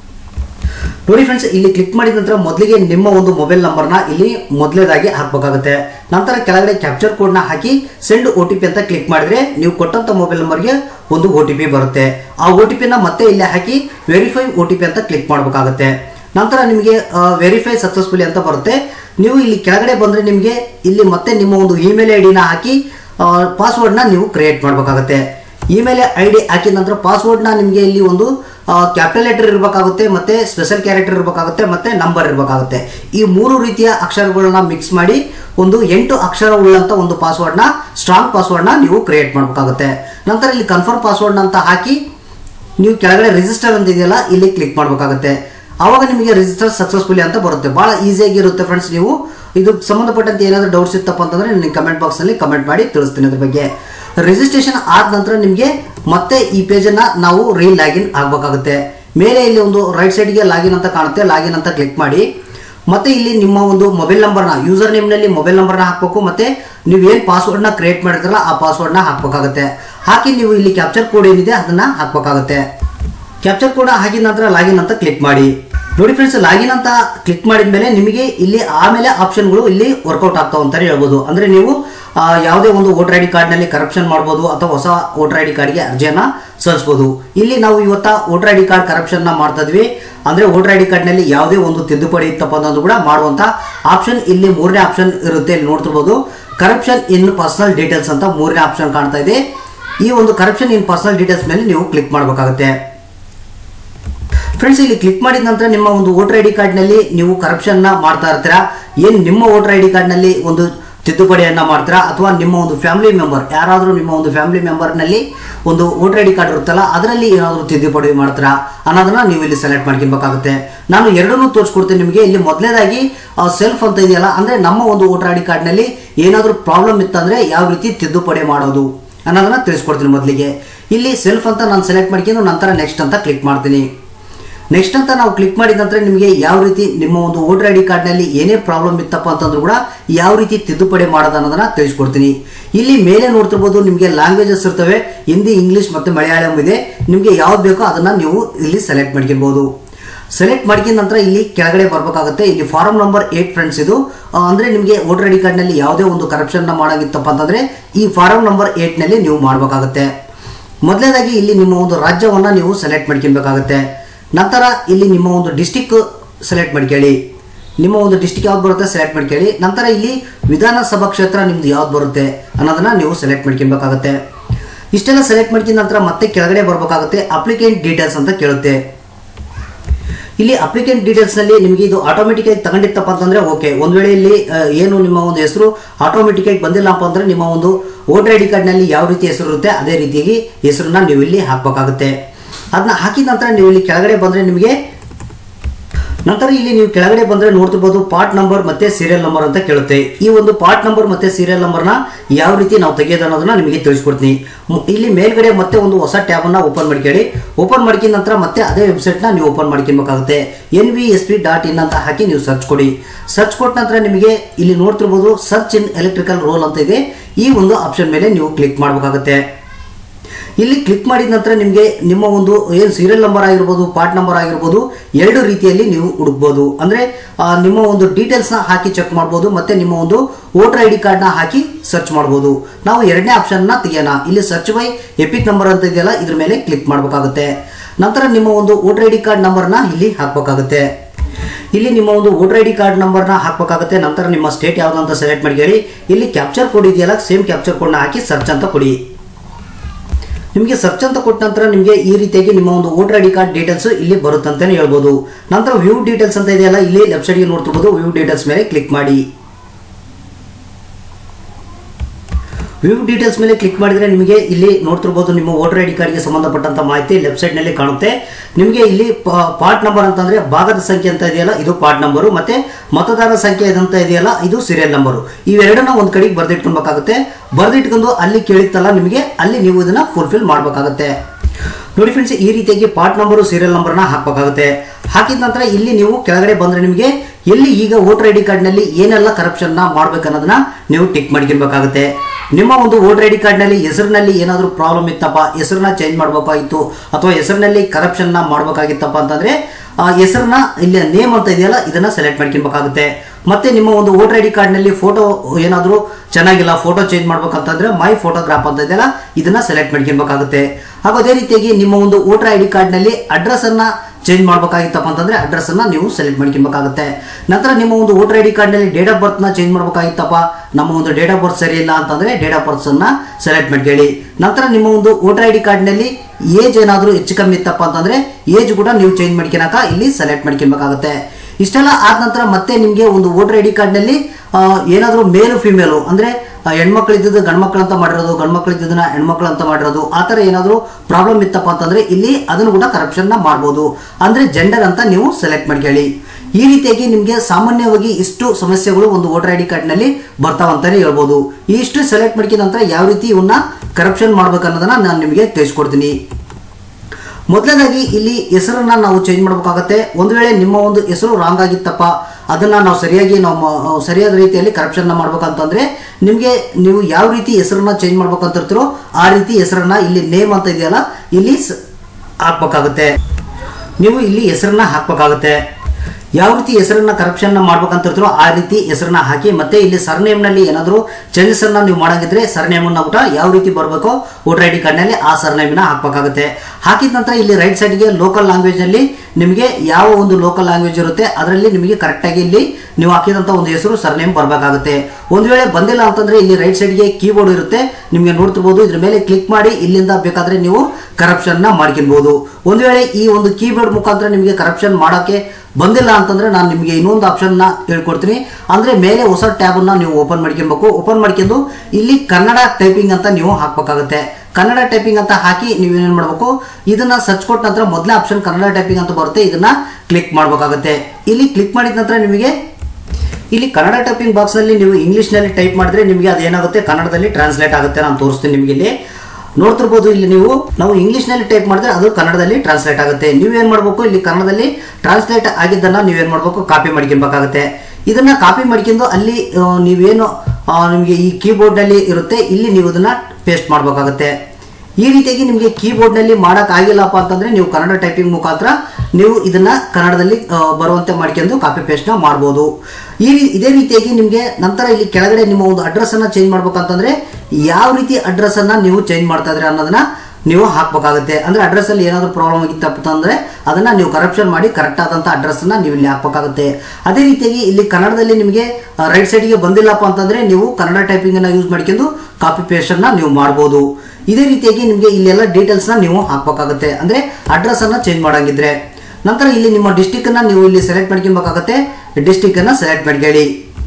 Speaker 1: ನೋಡಿ ಫ್ರೆಂಡ್ಸ್ ಇಲ್ಲಿ ಕ್ಲಿಕ್ ಮಾಡಿದ ನಂತರ ಮೊದಲಿಗೆ ನಿಮ್ಮ ಒಂದು ಮೊಬೈಲ್ ನಂಬರ್ನ ಇಲ್ಲಿ ಮೊದಲೇದಾಗಿ ಹಾಕಬೇಕಾಗುತ್ತೆ ನಂತರ ಕೆಳಗಡೆ ಕ್ಯಾಪ್ಚರ್ ಕೋಡ್ನ ಹಾಕಿ ಸೆಂಡ್ ಒ ಟಿ ಪಿ ಅಂತ ಕ್ಲಿಕ್ ಮಾಡಿದ್ರೆ ನೀವು ಕೊಟ್ಟಂತ ಮೊಬೈಲ್ ನಂಬರ್ಗೆ ಒಂದು ಒ ಟಿ ಪಿ ಬರುತ್ತೆ ಆ ಒ ಟಿ ಪಿನ ಮತ್ತೆ ಇಲ್ಲಿ ಹಾಕಿ ವೆರಿಫೈ ಒ ಟಿ ಪಿ ಅಂತ ಕ್ಲಿಕ್ ಮಾಡಬೇಕಾಗುತ್ತೆ ನಂತರ ನಿಮಗೆ ವೆರಿಫೈ ಸಕ್ಸಸ್ಫುಲಿ ಅಂತ ಬರುತ್ತೆ ನೀವು ಇಲ್ಲಿ ಕೆಳಗಡೆ ಬಂದರೆ ನಿಮಗೆ ಇಲ್ಲಿ ಮತ್ತೆ ನಿಮ್ಮ ಒಂದು ಇಮೇಲ್ ಐ ಡಿನ ಹಾಕಿ ಪಾಸ್ವರ್ಡ್ನ ನೀವು ಕ್ರಿಯೇಟ್ ಮಾಡಬೇಕಾಗುತ್ತೆ ಇಮೇಲ್ ಐ ಡಿ ಹಾಕಿದ ನಂತರ ಪಾಸ್ವರ್ಡ್ನ ನಿಮಗೆ ಇಲ್ಲಿ ಒಂದು ಕ್ಯಾಪಿಟಲ್ ಲೆಟರ್ ಇರಬೇಕಾಗುತ್ತೆ ಮತ್ತೆ ಸ್ಪೆಷಲ್ ಕ್ಯಾರೆಕ್ಟರ್ ಇರಬೇಕಾಗುತ್ತೆ ಮತ್ತೆ ನಂಬರ್ ಇರಬೇಕಾಗುತ್ತೆ ಈ ಮೂರು ರೀತಿಯ ಅಕ್ಷರಗಳನ್ನ ಮಿಕ್ಸ್ ಮಾಡಿ ಒಂದು ಎಂಟು ಅಕ್ಷರ ಉಳ್ಳಂತ ಒಂದು ಪಾಸ್ವರ್ಡ್ನ ಸ್ಟ್ರಾಂಗ್ ಪಾಸ್ವರ್ಡ್ನ ನೀವು ಕ್ರಿಯೇಟ್ ಮಾಡಬೇಕಾಗುತ್ತೆ ನಂತರ ಇಲ್ಲಿ ಕನ್ಫರ್ಮ್ ಪಾಸ್ವರ್ಡ್ ಅಂತ ಹಾಕಿ ನೀವು ಕೆಳಗಡೆ ರಿಜಿಸ್ಟರ್ ಅಂತ ಇದೆಯಲ್ಲ ಇಲ್ಲಿ ಕ್ಲಿಕ್ ಮಾಡಬೇಕಾಗುತ್ತೆ ಆವಾಗ ನಿಮಗೆ ರಿಜಿಸ್ಟರ್ ಸಕ್ಸಸ್ಫುಲಿ ಅಂತ ಬರುತ್ತೆ ಭಾಳ ಈಸಿಯಾಗಿ ಇರುತ್ತೆ ಫ್ರೆಂಡ್ಸ್ ನೀವು ಇದು ಸಂಬಂಧಪಟ್ಟಂತೆ ಏನಾದರೂ ಡೌಟ್ಸ್ ಇತ್ತಪ್ಪ ಅಂತಂದ್ರೆ ನನಗೆ ಕಮೆಂಟ್ ಬಾಕ್ಸಲ್ಲಿ ಕಮೆಂಟ್ ಮಾಡಿ ತಿಳಿಸ್ತೀನಿ ಅದ್ರ ಬಗ್ಗೆ ರಿಜಿಸ್ಟ್ರೇಷನ್ ಆದ ನಂತರ ನಿಮಗೆ ಮತ್ತೆ ಈ ಪೇಜನ್ನು ನಾವು ರೀ ಲಾಗಿನ್ ಆಗಬೇಕಾಗುತ್ತೆ ಮೇಲೆ ಇಲ್ಲಿ ಒಂದು ರೈಟ್ ಸೈಡ್ಗೆ ಲಾಗಿನ್ ಅಂತ ಕಾಣುತ್ತೆ ಲಾಗಿನ್ ಅಂತ ಕ್ಲಿಕ್ ಮಾಡಿ ಮತ್ತೆ ಇಲ್ಲಿ ನಿಮ್ಮ ಒಂದು ಮೊಬೈಲ್ ನಂಬರ್ನ ಯೂಸರ್ ನೇಮ್ನಲ್ಲಿ ಮೊಬೈಲ್ ನಂಬರ್ನ ಹಾಕಬೇಕು ಮತ್ತೆ ನೀವು ಏನು ಪಾಸ್ವರ್ಡ್ನ ಕ್ರಿಯೇಟ್ ಮಾಡಿದ್ರಲ್ಲ ಆ ಪಾಸ್ವರ್ಡ್ನ ಹಾಕಬೇಕಾಗುತ್ತೆ ಹಾಕಿ ನೀವು ಇಲ್ಲಿ ಕ್ಯಾಪ್ಚರ್ ಕೋಡ್ ಏನಿದೆ ಅದನ್ನ ಹಾಕಬೇಕಾಗುತ್ತೆ ಕ್ಯಾಪ್ಚರ್ ಕೋಡ್ ಹಾಕಿದ ನಂತರ ಲಾಗಿನ್ ಅಂತ ಕ್ಲಿಕ್ ಮಾಡಿ ನೋಡಿ ಫ್ರೆಂಡ್ಸ್ ಲಾಗಿನ್ ಅಂತ ಕ್ಲಿಕ್ ಮಾಡಿದ ಮೇಲೆ ನಿಮಗೆ ಇಲ್ಲಿ ಆಮೇಲೆ ಆಪ್ಷನ್ಗಳು ಇಲ್ಲಿ ವರ್ಕೌಟ್ ಆಗ್ತಾವೆ ಅಂತಾನೆ ಹೇಳ್ಬೋದು ಅಂದ್ರೆ ನೀವು ಆ, ಯಾವುದೇ ಒಂದು ವೋಟರ್ ಐ ಡಿ ಕಾರ್ಡ್ನಲ್ಲಿ ಕರಪ್ಷನ್ ಮಾಡ್ಬೋದು ಅಥವಾ ಹೊಸ ವೋಟರ್ ಐ ಡಿ ಕಾರ್ಡ್ಗೆ ಅರ್ಜಿಯನ್ನ ಸಲ್ಲಿಸ್ಬೋದು ಇಲ್ಲಿ ನಾವು ಇವತ್ತ ವೋಟರ್ ಐ ಡಿ ಕಾರ್ಡ್ ಕರಪ್ಷನ್ನ ಮಾಡ್ತಾ ಇದ್ವಿ ಅಂದ್ರೆ ವೋಟರ್ ಐ ಡಿ ಕಾರ್ಡ್ನಲ್ಲಿ ಯಾವುದೇ ಒಂದು ತಿದ್ದುಪಡಿ ಇತ್ತಪ್ಪ ಅನ್ನೋದು ಕೂಡ ಮಾಡುವಂತ ಆಪ್ಷನ್ ಇಲ್ಲಿ ಮೂರನೇ ಆಪ್ಷನ್ ಇರುತ್ತೆ ಇಲ್ಲಿ ನೋಡ್ತಿರ್ಬೋದು ಕರಪ್ಷನ್ ಇನ್ ಪರ್ಸನಲ್ ಡೀಟೇಲ್ಸ್ ಅಂತ ಮೂರನೇ ಆಪ್ಷನ್ ಕಾಣ್ತಾ ಇದೆ ಈ ಒಂದು ಕರಪ್ಷನ್ ಇನ್ ಪರ್ಸನಲ್ ಡೀಟೇಲ್ಸ್ ಮೇಲೆ ನೀವು ಕ್ಲಿಕ್ ಮಾಡಬೇಕಾಗುತ್ತೆ ಫ್ರೆಂಡ್ಸ್ ಇಲ್ಲಿ ಕ್ಲಿಕ್ ಮಾಡಿದ ನಂತರ ನಿಮ್ಮ ಒಂದು ವೋಟರ್ ಐ ಡಿ ಕಾರ್ಡ್ನಲ್ಲಿ ನೀವು ಕರಪ್ಷನ್ನ ಮಾಡ್ತಾ ಇರ್ತೀರಾ ಏನು ನಿಮ್ಮ ವೋಟರ್ ಐ ಡಿ ಕಾರ್ಡ್ನಲ್ಲಿ ಒಂದು ತಿದ್ದುಪಡಿಯನ್ನ ಮಾಡ್ತೀರಾ ಅಥವಾ ನಿಮ್ಮ ಒಂದು ಫ್ಯಾಮಿಲಿ ಮೆಂಬರ್ ಯಾರಾದರೂ ನಿಮ್ಮ ಒಂದು ಫ್ಯಾಮಿಲಿ ಮೆಂಬರ್ನಲ್ಲಿ ಒಂದು ವೋಟರ್ ಐ ಡಿ ಕಾರ್ಡ್ ಇರುತ್ತಲ್ಲ ಅದರಲ್ಲಿ ಏನಾದರೂ ತಿದ್ದುಪಡಿ ಮಾಡ್ತೀರಾ ಅನ್ನೋದನ್ನ ನೀವು ಇಲ್ಲಿ ಸೆಲೆಕ್ಟ್ ಮಾಡ್ಕೊಬೇಕಾಗುತ್ತೆ ನಾನು ಎರಡನ್ನೂ ತೋರಿಸ್ಕೊಡ್ತೀನಿ ನಿಮಗೆ ಇಲ್ಲಿ ಮೊದಲನೇದಾಗಿ ಸೆಲ್ಫ್ ಅಂತ ಇದೆಯಲ್ಲ ಅಂದರೆ ನಮ್ಮ ಒಂದು ವೋಟರ್ ಐ ಡಿ ಕಾರ್ಡ್ನಲ್ಲಿ ಏನಾದರೂ ಪ್ರಾಬ್ಲಮ್ ಇತ್ತಂದರೆ ಯಾವ ರೀತಿ ತಿದ್ದುಪಡಿ ಮಾಡೋದು ಅನ್ನೋದನ್ನ ತಿಳಿಸ್ಕೊಡ್ತೀನಿ ಮೊದಲಿಗೆ ಇಲ್ಲಿ ಸೆಲ್ಫ್ ಅಂತ ನಾನು ಸೆಲೆಕ್ಟ್ ಮಾಡ್ಕೊಂಡು ನಂತರ ನೆಕ್ಸ್ಟ್ ಅಂತ ಕ್ಲಿಕ್ ಮಾಡ್ತೀನಿ ನೆಕ್ಸ್ಟ್ ಅಂತ ನಾವು ಕ್ಲಿಕ್ ಮಾಡಿದ ನಂತರ ನಿಮಗೆ ಯಾವ ರೀತಿ ನಿಮ್ಮ ಒಂದು ವೋಟರ್ ಐ ಡಿ ಕಾರ್ಡ್ನಲ್ಲಿ ಏನೇ ಪ್ರಾಬ್ಲಮ್ ಇತ್ತಪ್ಪ ಅಂತಂದ್ರೂ ಕೂಡ ಯಾವ ರೀತಿ ತಿದ್ದುಪಡಿ ಮಾಡೋದು ಅನ್ನೋದನ್ನ ತಿಳಿಸ್ಕೊಡ್ತೀನಿ ಇಲ್ಲಿ ಮೇಲೆ ನೋಡ್ತಿರ್ಬೋದು ನಿಮಗೆ ಲ್ಯಾಂಗ್ವೇಜಸ್ ಇರ್ತವೆ ಹಿಂದಿ ಇಂಗ್ಲಿಷ್ ಮತ್ತು ಮಲಯಾಳಂ ಇದೆ ನಿಮಗೆ ಯಾವ್ದು ಬೇಕೋ ಅದನ್ನು ನೀವು ಇಲ್ಲಿ ಸೆಲೆಕ್ಟ್ ಮಾಡ್ಕೊಳ್ಬೋದು ಸೆಲೆಕ್ಟ್ ಮಾಡ್ಕೊಂಡ ನಂತರ ಇಲ್ಲಿ ಕೆಳಗಡೆ ಬರಬೇಕಾಗುತ್ತೆ ಇಲ್ಲಿ ಫಾರಂ ನಂಬರ್ ಏಟ್ ಫ್ರೆಂಡ್ಸ್ ಇದು ಆ, ಅಂದ್ರೆ ನಿಮಗೆ ವೋಟರ್ ಐ ಡಿ ಕಾರ್ಡ್ನಲ್ಲಿ ಯಾವುದೇ ಒಂದು ಕರಪ್ಷನ್ನ ಮಾಡೋಂಗಿತ್ತಪ್ಪ ಅಂತಂದ್ರೆ ಈ ಫಾರಂ ನಂಬರ್ ಏಟ್ನಲ್ಲಿ ನೀವು ಮಾಡಬೇಕಾಗುತ್ತೆ ಮೊದಲನೇದಾಗಿ ಇಲ್ಲಿ ನಿಮ್ಮ ಒಂದು ರಾಜ್ಯವನ್ನು ನೀವು ಸೆಲೆಕ್ಟ್ ಮಾಡ್ಕೊಬೇಕಾಗುತ್ತೆ ನಂತರ ಇಲ್ಲಿ ನಿಮ್ಮ ಒಂದು ಡಿಸ್ಟಿಕ್ ಸೆಲೆಕ್ಟ್ ಮಾಡ್ಕೊಳ್ಳಿ ನಿಮ್ಮ ಒಂದು ಡಿಸ್ಟಿಕ್ ಯಾವ್ದು ಬರುತ್ತೆ ಸೆಲೆಕ್ಟ್ ಮಾಡ್ಕೊಳ್ಳಿ ನಂತರ ಇಲ್ಲಿ ವಿಧಾನಸಭಾ ಕ್ಷೇತ್ರ ನಿಮ್ದು ಯಾವ್ದು ಬರುತ್ತೆ ಅನ್ನೋದನ್ನ ನೀವು ಸೆಲೆಕ್ಟ್ ಮಾಡ್ಕೊಬೇಕಾಗುತ್ತೆ ಇಷ್ಟೆಲ್ಲ ಸೆಲೆಕ್ಟ್ ಮಾಡ್ಕೊಂಡ ನಂತರ ಮತ್ತೆ ಕೆಳಗಡೆ ಬರಬೇಕಾಗುತ್ತೆ ಅಪ್ಲಿಕೆಂಟ್ ಡೀಟೇಲ್ಸ್ ಅಂತ ಕೇಳುತ್ತೆ ಇಲ್ಲಿ ಅಪ್ಲಿಕೆಂಟ್ ಡೀಟೇಲ್ಸ್ನಲ್ಲಿ ನಿಮಗೆ ಇದು ಆಟೋಮೆಟಿಕ್ ಆಗಿ ತಗೊಂಡಿತ್ತಪ್ಪ ಅಂತಂದ್ರೆ ಓಕೆ ಒಂದು ವೇಳೆ ಇಲ್ಲಿ ಆ, ಏನು ನಿಮ್ಮ ಒಂದು ಹೆಸರು ಆಟೋಮೆಟಿಕ್ ಆಗಿ ಬಂದಿಲ್ಲಪ್ಪ ಅಂದ್ರೆ ನಿಮ್ಮ ಒಂದು ವೋಟರ್ ಐ ಡಿ ಕಾರ್ಡ್ನಲ್ಲಿ ಯಾವ ರೀತಿ ಹೆಸರು ಇರುತ್ತೆ ಅದೇ ರೀತಿಯಾಗಿ ಹೆಸರನ್ನ ನೀವು ಇಲ್ಲಿ ಹಾಕಬೇಕಾಗುತ್ತೆ ಅದನ್ನ ಹಾಕಿದ ನಂತರ ನೀವು ಇಲ್ಲಿ ಕೆಳಗಡೆ ಬಂದರೆ ನಿಮಗೆ ನಂತರ ಇಲ್ಲಿ ನೀವು ಕೆಳಗಡೆ ಬಂದರೆ ನೋಡ್ತಿರ್ಬೋದು ಪಾರ್ಟ್ ನಂಬರ್ ಮತ್ತೆ ಸೀರಿಯಲ್ ನಂಬರ್ ಅಂತ ಕೇಳುತ್ತೆ ಈ ಒಂದು ಪಾರ್ಟ್ ನಂಬರ್ ಮತ್ತೆ ಸೀರಿಯಲ್ ನಂಬರ್ನ ಯಾವ ರೀತಿ ನಾವು ತೆಗೆಯೋದು ಅನ್ನೋದನ್ನ ನಿಮಗೆ ತಿಳಿಸ್ಕೊಡ್ತೀನಿ ಮು- ಇಲ್ಲಿ ಮೇಲ್ಗಡೆ ಮತ್ತೆ ಒಂದು ಹೊಸ ಟ್ಯಾಬ್ ಅನ್ನ ಓಪನ್ ಮಾಡ್ಕೊಳ್ಳಿ ಓಪನ್ ಮಾಡ್ಕಿದ ನಂತರ ಮತ್ತೆ ಅದೇ ವೆಬ್ಸೈಟ್ನ ನೀವು ಓಪನ್ ಮಾಡ್ಕೊಬೇಕಾಗುತ್ತೆ N V S P dot in ಅಂತ ಹಾಕಿ ನೀವು ಸರ್ಚ್ ಕೊಡಿ ಸರ್ಚ್ ಕೊಟ್ಟ ನಂತರ ನಿಮಗೆ ಇಲ್ಲಿ ನೋಡ್ತಿರ್ಬೋದು ಸರ್ಚ್ ಇನ್ ಎಲೆಕ್ಟ್ರಿಕಲ್ ರೋಲ್ ಅಂತ ಇದೆ ಈ ಒಂದು ಆಪ್ಷನ್ ಮೇಲೆ ನೀವು ಕ್ಲಿಕ್ ಮಾಡಬೇಕಾಗುತ್ತೆ ಇಲ್ಲಿ ಕ್ಲಿಕ್ ಮಾಡಿದ ನಂತರ ನಿಮಗೆ ನಿಮ್ಮ ಒಂದು ಏನು ಸೀರಿಯಲ್ ನಂಬರ್ ಆಗಿರ್ಬೋದು ಪಾರ್ಟ್ ನಂಬರ್ ಆಗಿರ್ಬೋದು ಎರಡು ರೀತಿಯಲ್ಲಿ ನೀವು ಹುಡುಕ್ಬೋದು ಅಂದರೆ ನಿಮ್ಮ ಒಂದು ಡೀಟೇಲ್ಸ್ನ ಹಾಕಿ ಚೆಕ್ ಮಾಡ್ಬೋದು ಮತ್ತು ನಿಮ್ಮ ಒಂದು ವೋಟರ್ ಐ ಡಿ ಕಾರ್ಡ್ನ ಹಾಕಿ ಸರ್ಚ್ ಮಾಡ್ಬೋದು ನಾವು ಎರಡನೇ ಆಪ್ಷನ್ನ ತೆಗೆಯೋಣ ಇಲ್ಲಿ ಸರ್ಚ್ ಬೈ ಎಪಿಕ್ ನಂಬರ್ ಅಂತ ಇದೆಯಲ್ಲ ಇದ್ರ ಮೇಲೆ ಕ್ಲಿಕ್ ಮಾಡಬೇಕಾಗುತ್ತೆ ನಂತರ ನಿಮ್ಮ ಒಂದು ವೋಟರ್ ಐ ಡಿ ಕಾರ್ಡ್ ನಂಬರ್ನ ಇಲ್ಲಿ ಹಾಕಬೇಕಾಗುತ್ತೆ ಇಲ್ಲಿ ನಿಮ್ಮ ಒಂದು ವೋಟರ್ ಐ ಡಿ ಕಾರ್ಡ್ ನಂಬರ್ನ ಹಾಕಬೇಕಾಗುತ್ತೆ ನಂತರ ನಿಮ್ಮ ಸ್ಟೇಟ್ ಯಾವುದು ಅಂತ ಸೆಲೆಕ್ಟ್ ಮಾಡ್ಕೊಳ್ಳಿ ಇಲ್ಲಿ ಕ್ಯಾಪ್ಚರ್ ಕೋಡ್ ಇದೆಯಲ್ಲ ಸೇಮ್ ಕ್ಯಾಪ್ಚರ್ ಕೋಡ್ನ ಹಾಕಿ ಸರ್ಚ್ ಅಂತ ಕೊಡಿ ನಿಮಗೆ ಸರ್ಚ್ ಅಂತ ಕೊಟ್ಟ ನಂತರ ನಿಮಗೆ ಈ ರೀತಿಯಾಗಿ ನಿಮ್ಮ ಒಂದು voter I D card details ಇಲ್ಲಿ ಬರುತ್ತೆ ಅಂತಾನೆ ಹೇಳ್ಬೋದು ನಂತರ ವ್ಯೂ ಡೀಟೇಲ್ಸ್ ಅಂತ ಇದೆಯಲ್ಲ ಇಲ್ಲಿ ಲೆಫ್ಟ್ ಸೈಡ್ಗೆ ನೋಡ್ತಿರ್ಬೋದು ವ್ಯೂ ಡೀಟೇಲ್ಸ್ ಮೇಲೆ ಕ್ಲಿಕ್ ಮಾಡಿ ವ್ಯೂ ಡೀಟೇಲ್ಸ್ ಮೇಲೆ ಕ್ಲಿಕ್ ಮಾಡಿದ್ರೆ ನಿಮಗೆ ಇಲ್ಲಿ ನೋಡ್ತಿರ್ಬೋದು ನಿಮ್ಮ ವೋಟರ್ ಐ ಡಿ ಕಾರ್ಡ್ಗೆ ಸಂಬಂಧಪಟ್ಟಂತ ಮಾಹಿತಿ ಲೆಫ್ಟ್ ಸೈಡ್ನಲ್ಲಿ ಕಾಣುತ್ತೆ ನಿಮಗೆ ಇಲ್ಲಿ ಪಾರ್ಟ್ ನಂಬರ್ ಅಂತಂದ್ರೆ ಭಾಗದ ಸಂಖ್ಯೆ ಅಂತ ಇದೆಯಲ್ಲ ಇದು ಪಾರ್ಟ್ ನಂಬರು ಮತ್ತೆ ಮತದಾರರ ಸಂಖ್ಯೆ ಅಂತ ಇದೆಯಲ್ಲ ಇದು ಸೀರಿಯಲ್ ನಂಬರು ಇವೆರಡನ್ನ ಒಂದು ಕಡೆಗೆ ಬರೆದಿಟ್ಕೊಳ್ಬೇಕಾಗುತ್ತೆ ಬರೆದಿಟ್ಕೊಂಡು ಅಲ್ಲಿ ಕೇಳಿತ್ತಲ್ಲ ನಿಮಗೆ ಅಲ್ಲಿ ನೀವು ಇದನ್ನ ಫುಲ್ಫಿಲ್ ಮಾಡಬೇಕಾಗುತ್ತೆ ನೋಡಿ ಫ್ರೆಂಡ್ಸ್ ಈ ರೀತಿಯಾಗಿ ಪಾರ್ಟ್ ನಂಬರು ಸೀರಿಯಲ್ ನಂಬರ್ನ ಹಾಕಬೇಕಾಗುತ್ತೆ ಹಾಕಿದ ನಂತರ ಇಲ್ಲಿ ನೀವು ಕೆಳಗಡೆ ಬಂದ್ರೆ ನಿಮಗೆ ಎಲ್ಲಿ ಈಗ ವೋಟರ್ ಐ ಡಿ ಕಾರ್ಡ್ನಲ್ಲಿ ಏನೆಲ್ಲ ಕರಪ್ಷನ್ನ ಮಾಡ್ಬೇಕನ್ನೋದನ್ನ ನೀವು ಟಿಕ್ ಮಾಡ್ಕೊಬೇಕಾಗುತ್ತೆ ನಿಮ್ಮ ಒಂದು ವೋಟರ್ ಐ ಡಿ ಕಾರ್ಡ್ನಲ್ಲಿ ಹೆಸರಿನಲ್ಲಿ ಏನಾದರೂ ಪ್ರಾಬ್ಲಮ್ ಇತ್ತಪ್ಪ ಹೆಸರನ್ನ ಚೇಂಜ್ ಮಾಡಬೇಕಾಗಿತ್ತು ಅಥವಾ ಹೆಸರಿನಲ್ಲಿ ಕರಪ್ಷನ್ನ ಮಾಡಬೇಕಾಗಿತ್ತಪ್ಪ ಅಂತಂದ್ರೆ ಆ ಹೆಸರನ್ನ ಇಲ್ಲಿ ನೇಮ್ ಅಂತ ಇದೆಯಲ್ಲ ಇದನ್ನ ಸೆಲೆಕ್ಟ್ ಮಾಡ್ಕೊಬೇಕಾಗುತ್ತೆ ಮತ್ತೆ ನಿಮ್ಮ ಒಂದು ವೋಟರ್ ಐ ಡಿ ಕಾರ್ಡ್ನಲ್ಲಿ ಫೋಟೋ ಏನಾದರೂ ಚೆನ್ನಾಗಿಲ್ಲ ಫೋಟೋ ಚೇಂಜ್ ಮಾಡ್ಬೇಕಂತಂದ್ರೆ ಮೈ ಫೋಟೋಗ್ರಾಫ್ ಅಂತ ಇದೆಯಲ್ಲ ಇದನ್ನ ಸೆಲೆಕ್ಟ್ ಮಾಡ್ಕೊಬೇಕಾಗುತ್ತೆ ಹಾಗೂ ಅದೇ ರೀತಿಯಾಗಿ ನಿಮ್ಮ ಒಂದು ವೋಟರ್ ಐ ಡಿ ಕಾರ್ಡ್ನಲ್ಲಿ ಅಡ್ರೆಸ್ ಅನ್ನ ಚೇಂಜ್ ಮಾಡಬೇಕಾಗಿತ್ತಪ್ಪ ಅಂತಂದ್ರೆ ಅಡ್ರೆಸ್ ಅನ್ನ ನೀವು ಸೆಲೆಕ್ಟ್ ಮಾಡ್ಕೊಬೇಕಾಗುತ್ತೆ ನಂತರ ನಿಮ್ಮ ಒಂದು ವೋಟರ್ ಐ ಡಿ ಕಾರ್ಡ್ನಲ್ಲಿ ಡೇಟ್ ಆಫ್ ಬರ್ತ್ನ ಚೇಂಜ್ ಮಾಡಬೇಕಾಗಿತ್ತಪ್ಪ ನಮ್ಮ ಒಂದು ಡೇಟ್ ಆಫ್ ಬರ್ತ್ ಸರಿ ಇಲ್ಲ ಅಂತಂದ್ರೆ ಡೇಟ್ ಆಫ್ ಬರ್ತ್ ಅನ್ನ ಸೆಲೆಕ್ಟ್ ಮಾಡ್ಕೊಳ್ಳಿ ನಂತರ ನಿಮ್ಮ ಒಂದು ವೋಟರ್ ಐ ಡಿ ಕಾರ್ಡ್ನಲ್ಲಿ ಏಜ್ ಏನಾದರೂ ಹೆಚ್ಚು ಕಮ್ಮಿ ಇತ್ತಪ್ಪ ಅಂತಂದ್ರೆ ಏಜ್ ಕೂಡ ನೀವು ಚೇಂಜ್ ಮಾಡ್ಕೊಳಕ ಇಲ್ಲಿ ಸೆಲೆಕ್ಟ್ ಮಾಡ್ಕೊಬೇಕಾಗುತ್ತೆ ಇಷ್ಟೆಲ್ಲ ಆದ ನಂತರ ಮತ್ತೆ ನಿಮಗೆ ಒಂದು ವೋಟರ್ ಐ ಡಿ ಕಾರ್ಡ್ನಲ್ಲಿ ಏನಾದರೂ ಮೇಲು ಫಿಮೇಲು ಅಂದರೆ ಹೆಣ್ಮಕ್ಳು ಇದ್ದದ್ದು ಗಂಡ್ಮಕ್ಳು ಅಂತ ಮಾಡಿರೋದು ಗಂಡ್ಮಕ್ಳು ಇದ್ದದನ್ನ ಹೆಣ್ಮಕ್ಳು ಅಂತ ಮಾಡಿರೋದು ಆ ಥರ ಏನಾದರೂ ಪ್ರಾಬ್ಲಮ್ ಇತ್ತಪ್ಪ ಅಂತಂದ್ರೆ ಇಲ್ಲಿ ಅದನ್ನು ಕೂಡ ಕರಪ್ಷನ್ನ ಮಾಡ್ಬೋದು ಅಂದರೆ ಜೆಂಡರ್ ಅಂತ ನೀವು ಸೆಲೆಕ್ಟ್ ಮಾಡ್ಕೊಳ್ಳಿ ಈ ರೀತಿಯಾಗಿ ನಿಮಗೆ ಸಾಮಾನ್ಯವಾಗಿ ಇಷ್ಟು ಸಮಸ್ಯೆಗಳು ಒಂದು ವೋಟರ್ ಐ ಡಿ ಕಾರ್ಡ್ನಲ್ಲಿ ಬರ್ತಾವಂತಾನೆ ಹೇಳ್ಬೋದು ಈ ಇಷ್ಟು ಸೆಲೆಕ್ಟ್ ಮಾಡ್ಕಿದ ನಂತರ ಯಾವ ರೀತಿ ಇವನ್ನ ಕರಪ್ಷನ್ ಮಾಡ್ಬೇಕನ್ನೋದನ್ನ ನಾನು ನಿಮಗೆ ತಿಳಿಸ್ಕೊಡ್ತೀನಿ ಮೊದಲನೇದಾಗಿ ಇಲ್ಲಿ ಹೆಸರನ್ನ ನಾವು ಚೇಂಜ್ ಮಾಡಬೇಕಾಗತ್ತೆ ಒಂದು ವೇಳೆ ನಿಮ್ಮ ಒಂದು ಹೆಸರು ರಾಂಗ್ ಆಗಿತ್ತಪ್ಪ ಅದನ್ನ ನಾವು ಸರಿಯಾಗಿ ನಾವು ಮ- ಸರಿಯಾದ ರೀತಿಯಲ್ಲಿ ಕರಪ್ಷನ್ನ ಮಾಡ್ಬೇಕಂತಂದ್ರೆ ನಿಮಗೆ ನೀವು ಯಾವ ರೀತಿ ಹೆಸರನ್ನ ಚೇಂಜ್ ಮಾಡ್ಬೇಕಂತಿರ್ತೀರೋ ಆ ರೀತಿ ಹೆಸರನ್ನ ಇಲ್ಲಿ ನೇಮ್ ಅಂತ ಇದೆಯಲ್ಲ ಇಲ್ಲಿ ಸ- ಹಾಕ್ಬೇಕಾಗುತ್ತೆ ನೀವು ಇಲ್ಲಿ ಹೆಸರನ್ನ ಹಾಕ್ಬೇಕಾಗುತ್ತೆ ಯಾವ ರೀತಿ ಹೆಸರನ್ನ ಕರಪ್ಷನ್ನ ಮಾಡ್ಬೇಕಂತಿರ್ತೀರೋ ಆ ರೀತಿ ಹೆಸರನ್ನ ಹಾಕಿ ಮತ್ತೆ ಇಲ್ಲಿ ಸರ್ನೇಮ್ನಲ್ಲಿ ಏನಾದರೂ ಚೇಂಜಸ್ ಅನ್ನ ನೀವು ಮಾಡಂಗಿದ್ರೆ ಸರ್ನೇಮನ್ನ ಕೂಡ ಯಾವ ರೀತಿ ಬರಬೇಕೋ ವೋಟರ್ ಐ ಡಿ ಕಾರ್ಡ್ನಲ್ಲಿ ಆ ಸರ್ನೇಮ್ನ ಹಾಕಬೇಕಾಗುತ್ತೆ ಹಾಕಿದ ನಂತರ ಇಲ್ಲಿ ರೈಟ್ ಸೈಡ್ಗೆ ಲೋಕಲ್ ಲ್ಯಾಂಗ್ವೇಜಲ್ಲಿ ನಿಮಗೆ ಯಾವ ಒಂದು ಲೋಕಲ್ ಲ್ಯಾಂಗ್ವೇಜ್ ಇರುತ್ತೆ ಅದರಲ್ಲಿ ನಿಮಗೆ ಕರೆಕ್ಟಾಗಿ ಇಲ್ಲಿ ನೀವು ಹಾಕಿದಂಥ ಒಂದು ಹೆಸರು ಸರ್ನೇಮ್ ಬರಬೇಕಾಗುತ್ತೆ ಒಂದು ವೇಳೆ ಬಂದಿಲ್ಲ ಅಂತಂದ್ರೆ ಇಲ್ಲಿ ರೈಟ್ ಸೈಡ್ಗೆ ಕೀಬೋರ್ಡ್ ಇರುತ್ತೆ ನಿಮಗೆ ನೋಡ್ತಿರ್ಬೋದು ಇದ್ರ ಮೇಲೆ ಕ್ಲಿಕ್ ಮಾಡಿ ಇಲ್ಲಿಂದ ಬೇಕಾದ್ರೆ ನೀವು ಕರಪ್ಷನ್ನ ಮಾಡ್ಕೊಬಹುದು ಒಂದು ವೇಳೆ ಈ ಒಂದು ಕೀಬೋರ್ಡ್ ಮುಖಾಂತರ ನಿಮಗೆ ಕರಪ್ಷನ್ ಮಾಡೋಕ್ಕೆ ಬಂದಿಲ್ಲ ಅಂತಂದ್ರೆ ನಾನು ನಿಮಗೆ ಇನ್ನೊಂದು ಆಪ್ಷನ್ನ ಹೇಳ್ಕೊಡ್ತೀನಿ ಅಂದ್ರೆ ಮೇಲೆ ಹೊಸ ಟ್ಯಾಬ್ ಅನ್ನ ನೀವು ಓಪನ್ ಮಾಡ್ಕೊಬೇಕು ಓಪನ್ ಮಾಡ್ಕೊಂಡು ಇಲ್ಲಿ ಕನ್ನಡ ಟೈಪಿಂಗ್ ಅಂತ ನೀವು ಹಾಕ್ಬೇಕಾಗುತ್ತೆ ಕನ್ನಡ ಟೈಪಿಂಗ್ ಅಂತ ಹಾಕಿ ನೀವು ಏನೇನು ಮಾಡಬೇಕು ಇದನ್ನ ಸರ್ಚ್ ಕೊಟ್ಟ ನಂತರ ಮೊದಲನೇ ಆಪ್ಷನ್ ಕನ್ನಡ ಟೈಪಿಂಗ್ ಅಂತ ಬರುತ್ತೆ ಇದನ್ನ ಕ್ಲಿಕ್ ಮಾಡಬೇಕಾಗುತ್ತೆ ಇಲ್ಲಿ ಕ್ಲಿಕ್ ಮಾಡಿದ ನಂತರ ನಿಮಗೆ ಇಲ್ಲಿ ಕನ್ನಡ ಟೈಪಿಂಗ್ ಬಾಕ್ಸ್ನಲ್ಲಿ ನೀವು ಇಂಗ್ಲೀಷ್ನಲ್ಲಿ ಟೈಪ್ ಮಾಡಿದ್ರೆ ನಿಮಗೆ ಅದೇನಾಗುತ್ತೆ ಕನ್ನಡದಲ್ಲಿ ಟ್ರಾನ್ಸ್ಲೇಟ್ ಆಗುತ್ತೆ ನಾನು ತೋರಿಸ್ತೀನಿ ನಿಮಗೆ ಇಲ್ಲಿ ನೋಡ್ತಿರ್ಬೋದು ಇಲ್ಲಿ ನೀವು ನಾವು ಇಂಗ್ಲಿಷ್ ನಲ್ಲಿ ಟೈಪ್ ಮಾಡಿದ್ರೆ ಅದು ಕನ್ನಡದಲ್ಲಿ ಟ್ರಾನ್ಸ್ಲೇಟ್ ಆಗುತ್ತೆ ನೀವೇನ್ ಮಾಡಬೇಕು ಇಲ್ಲಿ ಕನ್ನಡದಲ್ಲಿ ಟ್ರಾನ್ಸ್ಲೇಟ್ ಆಗಿದ್ದನ್ನ ನೀವೇನ್ ಮಾಡಬೇಕು ಕಾಪಿ ಮಾಡ್ಕೊಬೇಕಾಗುತ್ತೆ ಇದನ್ನ ಕಾಪಿ ಮಾಡ್ಕೊಂಡು ಅಲ್ಲಿ ಆ, ನೀವೇನು ಆ, ನಿಮಗೆ ಈ ಕೀಬೋರ್ಡ್ ನಲ್ಲಿ ಇರುತ್ತೆ ಇಲ್ಲಿ ನೀವು ಇದನ್ನ ಪೇಸ್ಟ್ ಮಾಡಬೇಕಾಗುತ್ತೆ ಈ ರೀತಿಯಾಗಿ ನಿಮಗೆ ಕೀಬೋರ್ಡ್ ನಲ್ಲಿ ಮಾಡಕ್ ಆಗಿಲ್ಲಪ್ಪ ಅಂತಂದ್ರೆ ನೀವು ಕನ್ನಡ ಟೈಪಿಂಗ್ ಮುಖಾಂತರ ನೀವು ಇದನ್ನ ಕನ್ನಡದಲ್ಲಿ ಆ, ಬರುವಂತೆ ಮಾಡ್ಕೊಂಡು ಕಾಪಿ ಪೇಸ್ಟ್ ನ ಮಾಡ್ಬೋದು ಈ ರೀ- ಇದೇ ರೀತಿಯಾಗಿ ನಿಮಗೆ ನಂತರ ಇಲ್ಲಿ ಕೆಳಗಡೆ ನಿಮ್ಮ ಒಂದು ಅಡ್ರೆಸ್ ಅನ್ನ ಚೇಂಜ್ ಮಾಡ್ಬೇಕಂತಂದ್ರೆ ಯಾವ ರೀತಿ ಅಡ್ರೆಸ್ ಅನ್ನ ನೀವು ಚೇಂಜ್ ಮಾಡ್ತಾ ಇದ್ರಿ ಅನ್ನೋದನ್ನ ನೀವು ಹಾಕ್ಬೇಕಾಗುತ್ತೆ ಅಂದ್ರೆ ಅಡ್ರೆಸ್ ಅಲ್ಲಿ ಏನಾದರೂ ಪ್ರಾಬ್ಲಮ್ ಆಗಿತ್ತಪ್ಪ ಅಂದ್ರೆ ಅದನ್ನ ನೀವು ಕರಪ್ಷನ್ ಮಾಡಿ ಕರೆಕ್ಟ್ ಆದಂತ ಅಡ್ರೆಸ್ ಅನ್ನ ನೀವು ಇಲ್ಲಿ ಹಾಕ್ಬೇಕಾಗುತ್ತೆ ಅದೇ ರೀತಿಯಾಗಿ ಇಲ್ಲಿ ಕನ್ನಡದಲ್ಲಿ ನಿಮಗೆ ರೈಟ್ ಸೈಡ್ಗೆ ಬಂದಿಲ್ಲಪ್ಪ ಅಂತಂದ್ರೆ ನೀವು ಕನ್ನಡ ಟೈಪಿಂಗ್ ಅನ್ನ ಯೂಸ್ ಮಾಡ್ಕೊಂಡು ಕಾಪಿ ಪೇಸ್ಟ್ ಅನ್ನ ನೀವು ಮಾಡ್ಬೋದು ಇದೇ ರೀತಿಯಾಗಿ ನಿಮಗೆ ಇಲ್ಲೆಲ್ಲ ಡೀಟೇಲ್ಸ್ ನ ನೀವು ಹಾಕ್ಬೇಕಾಗುತ್ತೆ ಅಂದ್ರೆ ಅಡ್ರೆಸ್ ಅನ್ನ ಚೇಂಜ್ ಮಾಡಂಗಿದ್ರೆ ನಂತರ ಇಲ್ಲಿ ನಿಮ್ಮ ಡಿಸ್ಟಿಕ್ ಅನ್ನ ನೀವು ಇಲ್ಲಿ ಸೆಲೆಕ್ಟ್ ಮಾಡ್ಕೊಬೇಕಾಗುತ್ತೆ ಡಿಸ್ಟಿಕ್ ಅನ್ನ ಸೆಲೆಕ್ಟ್ ಮಾಡ್ಕೊಳ್ಳಿ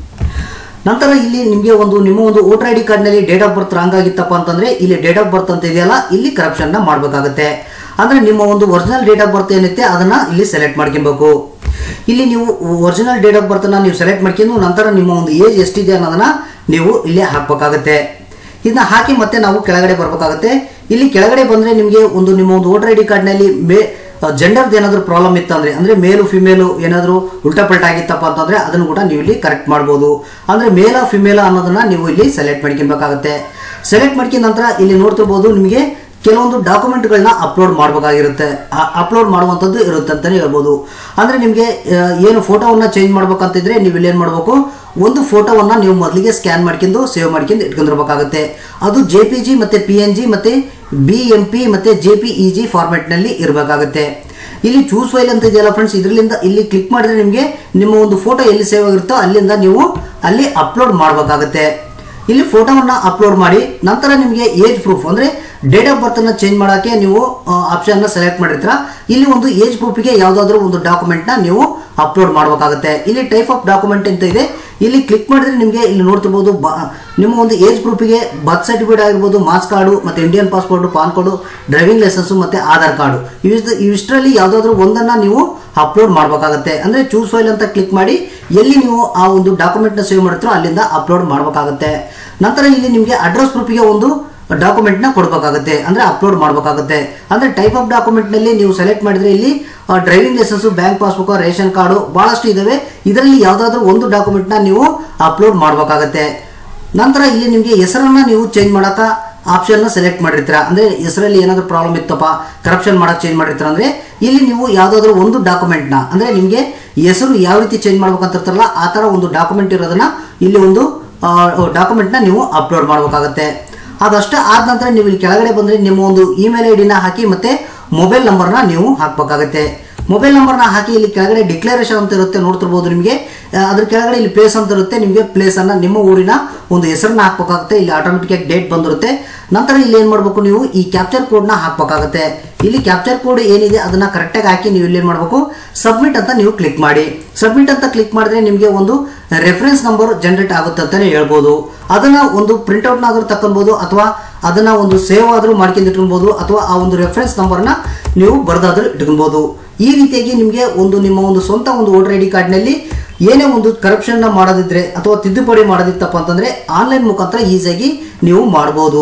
Speaker 1: ನಂತರ ಇಲ್ಲಿ ನಿಮಗೆ ಒಂದು ನಿಮ್ಮ ಒಂದು ವೋಟರ್ ಐ ಡಿ ಕಾರ್ಡ್ನಲ್ಲಿ ಡೇಟ್ ಆಫ್ ಬರ್ತ್ ರಾಂಗ್ ಆಗಿತ್ತಪ್ಪ ಅಂತಂದ್ರೆ ಇಲ್ಲಿ ಡೇಟ್ ಆಫ್ ಬರ್ತ್ ಅಂತ ಇದೆಯಲ್ಲ ಇಲ್ಲಿ ಕರಪ್ಷನ್ ನ ಮಾಡಬೇಕಾಗುತ್ತೆ ಅಂದ್ರೆ ನಿಮ್ಮ ಒಂದು ಒರಿಜಿನಲ್ ಡೇಟ್ ಆಫ್ ಬರ್ತ್ ಏನಿದೆ ಅದನ್ನ ಇಲ್ಲಿ ಸೆಲೆಕ್ಟ್ ಮಾಡ್ಕೊಬೇಕು ಇಲ್ಲಿ ನೀವು ಒರಿಜಿನಲ್ ಡೇಟ್ ಆಫ್ ಬರ್ತ್ ನೀವು ಸೆಲೆಕ್ಟ್ ಮಾಡ್ಕೊಂಡು ನಂತರ ನಿಮ್ಮ ಒಂದು ಏಜ್ ಎಷ್ಟಿದೆ ಅನ್ನೋದನ್ನ ನೀವು ಇಲ್ಲಿ ಹಾಕಬೇಕಾಗುತ್ತೆ ಇದನ್ನ ಹಾಕಿ ಮತ್ತೆ ನಾವು ಕೆಳಗಡೆ ಬರಬೇಕಾಗುತ್ತೆ ಇಲ್ಲಿ ಕೆಳಗಡೆ ಬಂದ್ರೆ ನಿಮಗೆ ಒಂದು ನಿಮ್ಮ ಒಂದು ವೋಟರ್ ಐ ಡಿ ಕಾರ್ಡ್ನಲ್ಲಿ ಮೇ ಜೆಂಡರ್ದು ಏನಾದರೂ ಪ್ರಾಬ್ಲಮ್ ಇತ್ತು ಅಂದ್ರೆ ಅಂದ್ರೆ ಮೇಲು ಫಿಮೇಲು ಏನಾದರೂ ಉಲ್ಟಾ ಪಲ್ಟಾ ಆಗಿತ್ತಪ್ಪ ಅಂತಂದ್ರೆ ಅದನ್ನು ಕೂಡ ನೀವು ಇಲ್ಲಿ ಕರೆಕ್ಟ್ ಮಾಡ್ಬೋದು ಅಂದ್ರೆ ಮೇಲ ಫಿಮೇಲ ಅನ್ನೋದನ್ನ ನೀವು ಇಲ್ಲಿ ಸೆಲೆಕ್ಟ್ ಮಾಡ್ಕೊಬೇಕಾಗುತ್ತೆ ಸೆಲೆಕ್ಟ್ ಮಾಡ್ಕೊಂಡ ನಂತರ ಇಲ್ಲಿ ನೋಡ್ತಿರ್ಬೋದು ನಿಮಗೆ ಕೆಲವೊಂದು ಡಾಕ್ಯುಮೆಂಟ್ಗಳನ್ನ ಅಪ್ಲೋಡ್ ಮಾಡಬೇಕಾಗಿರುತ್ತೆ ಅಪ್ಲೋಡ್ ಮಾಡುವಂಥದ್ದು ಇರುತ್ತೆ ಅಂತಲೇ ಹೇಳ್ಬೋದು ಅಂದರೆ ನಿಮಗೆ ಏನು ಫೋಟೋವನ್ನು ಚೇಂಜ್ ಮಾಡ್ಬೇಕಂತಿದ್ರೆ ನೀವು ಇಲ್ಲಿ ಏನು ಮಾಡಬೇಕು ಒಂದು ಫೋಟೋವನ್ನು ನೀವು ಮೊದಲಿಗೆ ಸ್ಕ್ಯಾನ್ ಮಾಡ್ಕೊಂಡು ಸೇವ್ ಮಾಡ್ಕೊಂಡು ಇಟ್ಕೊಂಡಿರ್ಬೇಕಾಗುತ್ತೆ ಅದು ಜೆ ಪಿ ಜಿ ಮತ್ತು ಪಿ ಎನ್ ಜಿ ಮತ್ತು ಬಿ ಎಂ ಪಿ ಮತ್ತು ಜೆ ಪಿ ಇ ಜಿ ಫಾರ್ಮೆಟ್ನಲ್ಲಿ ಇರಬೇಕಾಗುತ್ತೆ ಇಲ್ಲಿ ಚೂಸ್ ಫೈಲ್ ಅಂತ ಇದೆಯಲ್ಲ ಫ್ರೆಂಡ್ಸ್ ಇದರಿಂದ ಇಲ್ಲಿ ಕ್ಲಿಕ್ ಮಾಡಿದ್ರೆ ನಿಮಗೆ ನಿಮ್ಮ ಒಂದು ಫೋಟೋ ಎಲ್ಲಿ ಸೇವ್ ಆಗಿರುತ್ತೋ ಅಲ್ಲಿಂದ ನೀವು ಅಲ್ಲಿ ಅಪ್ಲೋಡ್ ಮಾಡಬೇಕಾಗುತ್ತೆ ಇಲ್ಲಿ ಫೋಟೋವನ್ನ ಅಪ್ಲೋಡ್ ಮಾಡಿ ನಂತರ ನಿಮಗೆ ಏಜ್ ಪ್ರೂಫ್ ಅಂದ್ರೆ ಡೇಟ್ ಆಫ್ ಬರ್ತ್ ಅನ್ನ ಚೇಂಜ್ ಮಾಡೋಕ್ಕೆ ನೀವು ಆಪ್ಷನ್ ನ ಸೆಲೆಕ್ಟ್ ಮಾಡಿರ್ತೀರ ಇಲ್ಲಿ ಒಂದು ಏಜ್ ಪ್ರೂಫ್ಗೆ ಯಾವುದಾದ್ರೂ ಒಂದು ಡಾಕ್ಯುಮೆಂಟ್ ನ ನೀವು ಅಪ್ಲೋಡ್ ಮಾಡಬೇಕಾಗುತ್ತೆ ಇಲ್ಲಿ ಟೈಪ್ ಆಫ್ ಡಾಕ್ಯುಮೆಂಟ್ ಅಂತ ಇದೆ ಇಲ್ಲಿ ಕ್ಲಿಕ್ ಮಾಡಿದ್ರೆ ನಿಮಗೆ ಇಲ್ಲಿ ನೋಡ್ತಿರ್ಬೋದು ಬ- ನಿಮ್ಮ ಒಂದು ಏಜ್ ಪ್ರೂಫಿಗೆ ಬರ್ತ್ ಸರ್ಟಿಫಿಕೇಟ್ ಆಗಿರ್ಬೋದು ಮಾಸ್ ಕಾರ್ಡು ಮತ್ತು Indian passport PAN card driving licence ಮತ್ತು ಆಧಾರ್ ಕಾರ್ಡು ಇವಿಷ್ಟು ಇವಿಷ್ಟರಲ್ಲಿ ಯಾವುದಾದ್ರೂ ಒಂದನ್ನು ನೀವು ಅಪ್ಲೋಡ್ ಮಾಡಬೇಕಾಗುತ್ತೆ ಅಂದರೆ ಚೂಸ್ ಫೈಲ್ ಅಂತ ಕ್ಲಿಕ್ ಮಾಡಿ ಎಲ್ಲಿ ನೀವು ಆ ಒಂದು ಡಾಕ್ಯುಮೆಂಟ್ನ ಸೇವ್ ಮಾಡ್ತೀರೋ ಅಲ್ಲಿಂದ ಅಪ್ಲೋಡ್ ಮಾಡಬೇಕಾಗುತ್ತೆ ನಂತರ ಇಲ್ಲಿ ನಿಮಗೆ ಅಡ್ರೆಸ್ ಪ್ರೂಫಿಗೆ ಒಂದು ಡಾಕ್ಯುಮೆಂಟ್ನ ಕೊಡಬೇಕಾಗುತ್ತೆ ಅಂದರೆ ಅಪ್ಲೋಡ್ ಮಾಡಬೇಕಾಗುತ್ತೆ ಅಂದರೆ ಟೈಪ್ ಆಫ್ ಡಾಕ್ಯುಮೆಂಟ್ನಲ್ಲಿ ನೀವು ಸೆಲೆಕ್ಟ್ ಮಾಡಿದರೆ ಇಲ್ಲಿ driving licence bank passbook ration card ಭಾಳಷ್ಟು ಇದ್ದಾವೆ ಇದರಲ್ಲಿ ಯಾವುದಾದ್ರೂ ಒಂದು ಡಾಕ್ಯುಮೆಂಟ್ನ ನೀವು ಅಪ್ಲೋಡ್ ಮಾಡಬೇಕಾಗುತ್ತೆ ನಂತರ ಇಲ್ಲಿ ನಿಮಗೆ ಹೆಸರನ್ನ ನೀವು ಚೇಂಜ್ ಮಾಡಕ ಆಪ್ಷನ್ನ ಸೆಲೆಕ್ಟ್ ಮಾಡಿರ್ತೀರ ಅಂದರೆ ಹೆಸರಲ್ಲಿ ಏನಾದರೂ ಪ್ರಾಬ್ಲಮ್ ಇತ್ತಪ್ಪ ಕರಪ್ಷನ್ ಮಾಡಕ್ಕೆ ಚೇಂಜ್ ಮಾಡಿರ್ತೀರ ಅಂದರೆ ಇಲ್ಲಿ ನೀವು ಯಾವುದಾದ್ರೂ ಒಂದು ಡಾಕ್ಯುಮೆಂಟ್ನ ಅಂದರೆ ನಿಮಗೆ ಹೆಸರು ಯಾವ ರೀತಿ ಚೇಂಜ್ ಮಾಡ್ಬೇಕಂತ ಇರ್ತಾರಲ್ಲ ಆ ಥರ ಒಂದು ಡಾಕ್ಯುಮೆಂಟ್ ಇರೋದನ್ನ ಇಲ್ಲಿ ಒಂದು ಡಾಕ್ಯುಮೆಂಟ್ನ ನೀವು ಅಪ್ಲೋಡ್ ಮಾಡಬೇಕಾಗುತ್ತೆ ಅದಷ್ಟೇ ಆದ ನಂತರ ನೀವು ಇಲ್ಲಿ ಕೆಳಗಡೆ ಬಂದರೆ ನಿಮ್ಮ ಒಂದು ಇಮೇಲ್ ಐ ಡಿನ ಹಾಕಿ ಮತ್ತು ಮೊಬೈಲ್ ನಂಬರ್ನ ನೀವು ಹಾಕಬೇಕಾಗುತ್ತೆ ಮೊಬೈಲ್ ನಂಬರ್ನ ಹಾಕಿ ಇಲ್ಲಿ ಕೆಳಗಡೆ ಡಿಕ್ಲರೇಷನ್ ಅಂತ ಇರುತ್ತೆ ನೋಡ್ತಿರ್ಬೋದು ನಿಮಗೆ ಆ, ಅದ್ರ ಕೆಳಗಡೆ ಇಲ್ಲಿ ಪ್ಲೇಸ್ ಅಂತ ಇರುತ್ತೆ ನಿಮಗೆ ಪ್ಲೇಸನ್ನು ನಿಮ್ಮ ಊರಿನ ಒಂದು ಹೆಸರನ್ನ ಹಾಕಬೇಕಾಗುತ್ತೆ ಇಲ್ಲಿ ಆಟೋಮೆಟಿಕ್ ಡೇಟ್ ಬಂದಿರುತ್ತೆ ನಂತರ ಇಲ್ಲಿ ಏನು ಮಾಡಬೇಕು ನೀವು ಈ ಕ್ಯಾಪ್ಚರ್ ಕೋಡ್ನ ಹಾಕಬೇಕಾಗುತ್ತೆ ಇಲ್ಲಿ ಕ್ಯಾಪ್ಚರ್ ಕೋಡ್ ಏನಿದೆ ಅದನ್ನ ಕರೆಕ್ಟಾಗಿ ಹಾಕಿ ನೀವು ಇಲ್ಲಿ ಏನು ಮಾಡಬೇಕು ಸಬ್ಮಿಟ್ ಅಂತ ನೀವು ಕ್ಲಿಕ್ ಮಾಡಿ ಸಬ್ಮಿಟ್ ಅಂತ ಕ್ಲಿಕ್ ಮಾಡಿದ್ರೆ ನಿಮಗೆ ಒಂದು ರೆಫರೆನ್ಸ್ ನಂಬರ್ ಜನರೇಟ್ ಆಗುತ್ತೆ ಅಂತಲೇ ಹೇಳ್ಬೋದು ಅದನ್ನ ಒಂದು ಪ್ರಿಂಟ್ಔಟ್ನಾದ್ರೂ ತಗೊಬೋದು ಅಥವಾ ಅದನ್ನ ಒಂದು ಸೇವ್ ಆದರೂ ಮಾಡ್ಕೊಂಡು ಇಟ್ಕೊಬೋದು ಅಥವಾ ಆ ಒಂದು ರೆಫರೆನ್ಸ್ ನಂಬರ್ನ ನೀವು ಬರೆದಾದ್ರೂ ಇಟ್ಕೊಬೋದು ಈ ರೀತಿಯಾಗಿ ನಿಮಗೆ ಒಂದು ನಿಮ್ಮ ಒಂದು ಸ್ವಂತ ಒಂದು ವೋಟರ್ ಐ ಡಿ ಕಾರ್ಡ್ನಲ್ಲಿ ಏನೇ ಒಂದು ಕರಪ್ಷನ್ನ ಮಾಡೋದಿದ್ರೆ ಅಥವಾ ತಿದ್ದುಪಡಿ ಮಾಡೋದಿತ್ತಪ್ಪ ಅಂತಂದರೆ ಆನ್ಲೈನ್ ಮುಖಾಂತರ ಈಸಿಯಾಗಿ ನೀವು ಮಾಡ್ಬೋದು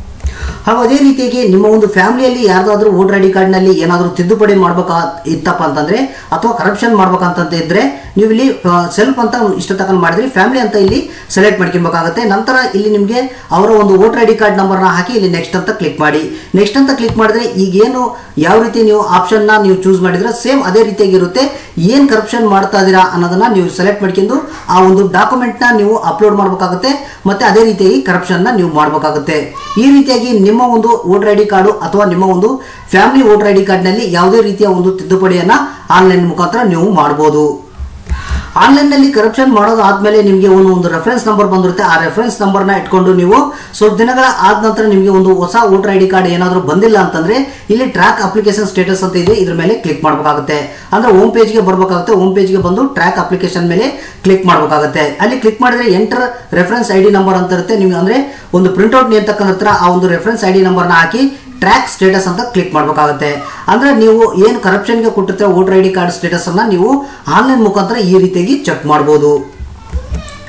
Speaker 1: ಹಾಗೂ ಅದೇ ರೀತಿಯಾಗಿ ನಿಮ್ಮ ಒಂದು ಫ್ಯಾಮಿಲಿಯಲ್ಲಿ ಯಾರ್ದಾದ್ರೂ ವೋಟರ್ ಐ ಡಿ ಕಾರ್ಡ್ನಲ್ಲಿ ಏನಾದರೂ ತಿದ್ದುಪಡಿ ಮಾಡ್ಬೇಕಾ ಇತ್ತಪ್ಪ ಅಂತಂದ್ರೆ ಅಥವಾ ಕರಪ್ಷನ್ ಮಾಡ್ಬೇಕಂತ ಇದ್ರೆ ನೀವು ಇಲ್ಲಿ ಸೆಲ್ಫ್ ಅಂತ ಇಷ್ಟ ತಗೊಂಡು ಮಾಡಿದ್ರಿ ಫ್ಯಾಮಿಲಿ ಅಂತ ಇಲ್ಲಿ ಸೆಲೆಕ್ಟ್ ಮಾಡ್ಕೊಬೇಕಾಗುತ್ತೆ ನಂತರ ಇಲ್ಲಿ ನಿಮಗೆ ಅವರ ಒಂದು ವೋಟರ್ ಐ ಡಿ ಕಾರ್ಡ್ ನಂಬರ್ನ ಹಾಕಿ ಇಲ್ಲಿ ನೆಕ್ಸ್ಟ್ ಅಂತ ಕ್ಲಿಕ್ ಮಾಡಿ ನೆಕ್ಸ್ಟ್ ಅಂತ ಕ್ಲಿಕ್ ಮಾಡಿದ್ರೆ ಈಗೇನು ಯಾವ ರೀತಿ ನೀವು ಆಪ್ಷನ್ನ ನೀವು ಚೂಸ್ ಮಾಡಿದ್ರೆ ಸೇಮ್ ಅದೇ ರೀತಿಯಾಗಿರುತ್ತೆ ಏನು ಕರಪ್ಷನ್ ಮಾಡ್ತಾ ಇದ್ದೀರಾ ಅನ್ನೋದನ್ನ ನೀವು ಸೆಲೆಕ್ಟ್ ಮಾಡ್ಕೊಂಡು ಆ ಒಂದು ಡಾಕ್ಯುಮೆಂಟ್ನ ನೀವು ಅಪ್ಲೋಡ್ ಮಾಡಬೇಕಾಗುತ್ತೆ ಮತ್ತೆ ಅದೇ ರೀತಿಯಾಗಿ ಕರಪ್ಷನ್ನ ನೀವು ಮಾಡಬೇಕಾಗುತ್ತೆ ಈ ರೀತಿಯಾಗಿ ನಿಮ್ಮ ಒಂದು ವೋಟರ್ ಐ ಡಿ ಕಾರ್ಡು ಅಥವಾ ನಿಮ್ಮ ಒಂದು ಫ್ಯಾಮಿಲಿ ವೋಟರ್ ಐ ಡಿ ಕಾರ್ಡ್ನಲ್ಲಿ ಯಾವುದೇ ರೀತಿಯ ಒಂದು ತಿದ್ದುಪಡಿಯನ್ನು ಆನ್ಲೈನ್ ಮುಖಾಂತರ ನೀವು ಮಾಡ್ಬೋದು ಆನ್ಲೈನ್ನಲ್ಲಿ ಕರಪ್ಷನ್ ಮಾಡೋದು ಆದಮೇಲೆ ನಿಮಗೆ ಒಂದು ಒಂದು ರೆಫರೆನ್ಸ್ ನಂಬರ್ ಬಂದಿರುತ್ತೆ ಆ ರೆಫರೆನ್ಸ್ ನಂಬರ್ನ ಇಟ್ಕೊಂಡು ನೀವು ಸ್ವಲ್ಪ ದಿನಗಳ ಆದ ನಂತರ ನಿಮಗೆ ಒಂದು ಹೊಸ ವೋಟರ್ ಐ ಡಿ ಕಾರ್ಡ್ ಏನಾದರೂ ಬಂದಿಲ್ಲ ಅಂತಂದ್ರೆ ಇಲ್ಲಿ ಟ್ರ್ಯಾಕ್ ಅಪ್ಲಿಕೇಶನ್ ಸ್ಟೇಟಸ್ ಅಂತ ಇದೆ ಇದ್ರ ಮೇಲೆ ಕ್ಲಿಕ್ ಮಾಡಬೇಕಾಗುತ್ತೆ ಅಂದ್ರೆ ಹೋಮ್ ಪೇಜ್ಗೆ ಬರಬೇಕಾಗುತ್ತೆ ಹೋಮ್ ಪೇಜ್ಗೆ ಬಂದು ಟ್ರ್ಯಾಕ್ ಅಪ್ಲಿಕೇಶನ್ ಮೇಲೆ ಕ್ಲಿಕ್ ಮಾಡಬೇಕಾಗುತ್ತೆ ಅಲ್ಲಿ ಕ್ಲಿಕ್ ಮಾಡಿದ್ರೆ enter reference I D number ಅಂತ ಇರುತ್ತೆ ನಿಮ್ಗೆ ಅಂದ್ರೆ ಒಂದು ಪ್ರಿಂಟ್ಔಟ್ ನೇಮ್ ತಕೊಂಡಿರ್ತೀರ ಆ ಒಂದು ರೆಫರೆನ್ಸ್ ಐ ಡಿ ನಂಬರ್ನ ಹಾಕಿ ಟ್ರ್ಯಾಕ್ ಸ್ಟೇಟಸ್ ಅಂತ ಕ್ಲಿಕ್ ಮಾಡಬೇಕಾಗುತ್ತೆ ಅಂದ್ರೆ ನೀವು ಏನು ಕರಪ್ಷನ್ಗೆ ಕೊಟ್ಟಿರ್ತೀರ voter I D card status ಅನ್ನ ನೀವು ಆನ್ಲೈನ್ ಮುಖಾಂತರ ಈ ರೀತಿಯಾಗಿ ಚೆಕ್ ಮಾಡ್ಬೋದು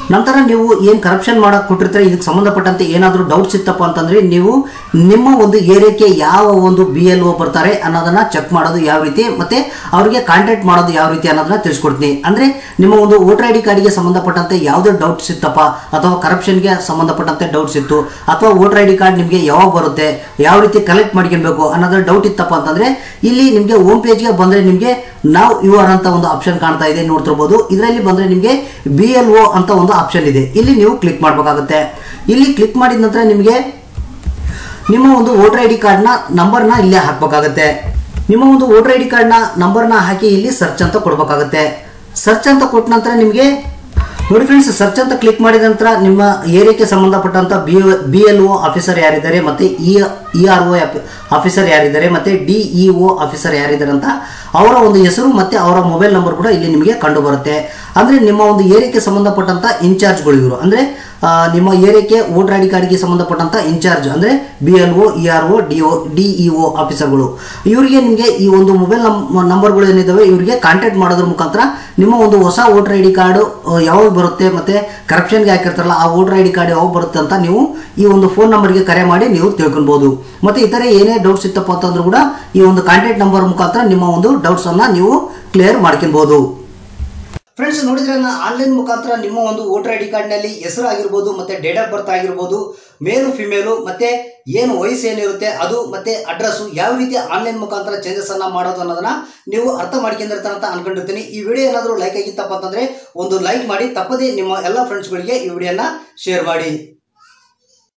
Speaker 1: ನಂತರ ನೀವು ಏನು ಕರಪ್ಷನ್ ಮಾಡಕ್ ಕೊಟ್ಟಿರ್ತಾರೆ ಇದಕ್ಕೆ ಸಂಬಂಧಪಟ್ಟಂತೆ ಏನಾದರೂ ಡೌಟ್ಸ್ ಇತ್ತಪ್ಪ ಅಂತಂದ್ರೆ ನೀವು ನಿಮ್ಮ ಒಂದು ಏರಿಯಾಕ್ಕೆ ಯಾವ ಒಂದು ಬಿ ಎಲ್ ಒ ಬರ್ತಾರೆ ಅನ್ನೋದನ್ನ ಚೆಕ್ ಮಾಡೋದು ಯಾವ ರೀತಿ ಮತ್ತೆ ಅವರಿಗೆ ಕಾಂಟ್ಯಾಕ್ಟ್ ಮಾಡೋದು ಯಾವ ರೀತಿ ಅನ್ನೋದನ್ನ ತಿಳಿಸ್ಕೊಡ್ತೀನಿ ಅಂದ್ರೆ ನಿಮ್ಮ ಒಂದು ವೋಟರ್ ಐ ಡಿ ಕಾರ್ಡ್ಗೆ ಸಂಬಂಧಪಟ್ಟಂತೆ ಯಾವುದೇ ಡೌಟ್ಸ್ ಇತ್ತಪ್ಪ ಅಥವಾ ಕರಪ್ಷನ್ಗೆ ಸಂಬಂಧಪಟ್ಟಂತೆ ಡೌಟ್ಸ್ ಇತ್ತು ಅಥವಾ ವೋಟರ್ ಐ ಡಿ ಕಾರ್ಡ್ ನಿಮಗೆ ಯಾವಾಗ ಬರುತ್ತೆ ಯಾವ ರೀತಿ ಕಲೆಕ್ಟ್ ಮಾಡ್ಕೊಬೇಕು ಅನ್ನೋದ್ರ ಡೌಟ್ ಇತ್ತಪ್ಪ ಅಂತಂದ್ರೆ ಇಲ್ಲಿ ನಿಮಗೆ ಹೋಮ್ ಪೇಜ್ಗೆ ಬಂದ್ರೆ ನಿಮಗೆ ನಾವು ಯು ಆರ್ ಅಂತ ಒಂದು ಆಪ್ಷನ್ ಕಾಣ್ತಾ ಇದೆ ನೋಡ್ತಿರ್ಬೋದು ಇದರಲ್ಲಿ ಬಂದ್ರೆ ನಿಮಗೆ ಬಿ ಎಲ್ ಒ ಅಂತ ಒಂದು ಆಪ್ಷನ್ ಇದೆ ಇಲ್ಲಿ ನೀವು ಕ್ಲಿಕ್ ಮಾಡಬೇಕಾಗುತ್ತೆ ಇಲ್ಲಿ ಕ್ಲಿಕ್ ಮಾಡಿದ ನಂತರ ನಿಮಗೆ ನಿಮ್ಮ ಒಂದು ವೋಟರ್ ಐ ಡಿ ಕಾರ್ಡ್ನ ನಂಬರ್ನ ಇಲ್ಲೇ ಹಾಕಬೇಕಾಗುತ್ತೆ ನಿಮ್ಮ ಒಂದು ವೋಟರ್ ಐ ಡಿ ಕಾರ್ಡ್ನ ನಂಬರ್ನ ಹಾಕಿ ಇಲ್ಲಿ ಸರ್ಚ್ ಅಂತ ಕೊಡಬೇಕಾಗುತ್ತೆ ಸರ್ಚ್ ಅಂತ ಕೊಟ್ಟ ನಂತರ ನಿಮಗೆ ನೋಡಿ ಫ್ರೆಂಡ್ಸ್ ಸರ್ಚ್ ಅಂತ ಕ್ಲಿಕ್ ಮಾಡಿದ ನಂತರ ನಿಮ್ಮ ಏರಿಯಾಕ್ಕೆ ಸಂಬಂಧಪಟ್ಟಂತ B B L O officer ಯಾರಿದ್ದಾರೆ ಮತ್ತೆ E E R O officer ಯಾರಿದ್ದಾರೆ ಮತ್ತೆ ಡಿ ಇ ಒ ಆಫೀಸರ್ ಯಾರಿದ್ದಾರೆ ಅಂತ ಅವರ ಒಂದು ಹೆಸರು ಮತ್ತೆ ಅವರ ಮೊಬೈಲ್ ನಂಬರ್ ಕೂಡ ಇಲ್ಲಿ ನಿಮಗೆ ಕಂಡು ಬರುತ್ತೆ ಅಂದ್ರೆ ನಿಮ್ಮ ಒಂದು ಏರಿಯಾಕ್ಕೆ ಸಂಬಂಧಪಟ್ಟಂತ ಇನ್ಚಾರ್ಜ್ಗಳು ಇವರು ಅಂದ್ರೆ ಆ, ನಿಮ್ಮ ಏರಿಯಾಕ್ಕೆ ವೋಟರ್ ಐ ಡಿ ಕಾರ್ಡ್ಗೆ ಸಂಬಂಧಪಟ್ಟಂತ ಇನ್ಚಾರ್ಜ್ ಅಂದ್ರೆ B L O E R O D O D E O ಆಫೀಸರ್ಗಳು ಇವರಿಗೆ ನಿಮಗೆ ಈ ಒಂದು ಮೊಬೈಲ್ ನಂಬರ್ಗಳು ಏನಿದಾವೆ ಇವರಿಗೆ ಕಾಂಟ್ಯಾಕ್ಟ್ ಮಾಡೋದ್ರ ಮುಖಾಂತರ ನಿಮ್ಮ ಒಂದು ಹೊಸ ವೋಟರ್ ಐ ಡಿ ಕಾರ್ಡ್ ಯಾವಾಗ ಬರುತ್ತೆ ಮತ್ತೆ ಕರಪ್ಷನ್ಗೆ ಹಾಕಿರ್ತಾರಲ್ಲ ಆ ವೋಟರ್ ಐ ಡಿ ಕಾರ್ಡ್ ಯಾವಾಗ ಬರುತ್ತೆ ಅಂತ ನೀವು ಈ ಒಂದು ಫೋನ್ ನಂಬರ್ಗೆ ಕರೆ ಮಾಡಿ ನೀವು ತಿಳ್ಕೊಬಹುದು ಮತ್ತೆ ಇತರೆ ಏನೇ ಡೌಟ್ಸ್ ಇತ್ತಪ್ಪ ಅಂತಂದ್ರೂ ಕೂಡ ಈ ಒಂದು ಕಾಂಟ್ಯಾಕ್ಟ್ ನಂಬರ್ ಮುಖಾಂತರ ನಿಮ್ಮ ಒಂದು ಡೌಟ್ಸ್ ಅನ್ನ ನೀವು ಕ್ಲಿಯರ್ ಮಾಡ್ಕೊಬಹುದು ಫ್ರೆಂಡ್ಸ್ ನೋಡಿದ್ರಲ್ಲ ಆನ್ಲೈನ್ ಮುಖಾಂತರ ನಿಮ್ಮ ಒಂದು ವೋಟರ್ ಐ ಡಿ ಕಾರ್ಡ್ನಲ್ಲಿ ಹೆಸರು ಆಗಿರ್ಬೋದು ಮತ್ತೆ ಡೇಟ್ ಆಫ್ ಬರ್ತ್ ಆಗಿರ್ಬೋದು ಮೇಲು ಫಿಮೇಲು ಮತ್ತೆ ಏನು ವಯಸ್ಸು ಏನಿರುತ್ತೆ ಅದು ಮತ್ತೆ ಅಡ್ರೆಸ್ಸು ಯಾವ ರೀತಿ ಆನ್ಲೈನ್ ಮುಖಾಂತರ ಚೇಂಜಸ್ ಅನ್ನ ಮಾಡೋದು ಅನ್ನೋದನ್ನ ನೀವು ಅರ್ಥ ಮಾಡ್ಕೊಂಡಿರ್ತಾರ ಅಂತ ಅನ್ಕೊಂಡಿರ್ತೀನಿ ಈ ವಿಡಿಯೋ ಏನಾದರೂ ಲೈಕ್ ಆಗಿತ್ತಪ್ಪ ಅಂತಂದ್ರೆ ಒಂದು ಲೈಕ್ ಮಾಡಿ ತಪ್ಪದೇ ನಿಮ್ಮ ಎಲ್ಲ ಫ್ರೆಂಡ್ಸ್ಗಳಿಗೆ ಈ ವಿಡಿಯೋನ ಶೇರ್ ಮಾಡಿ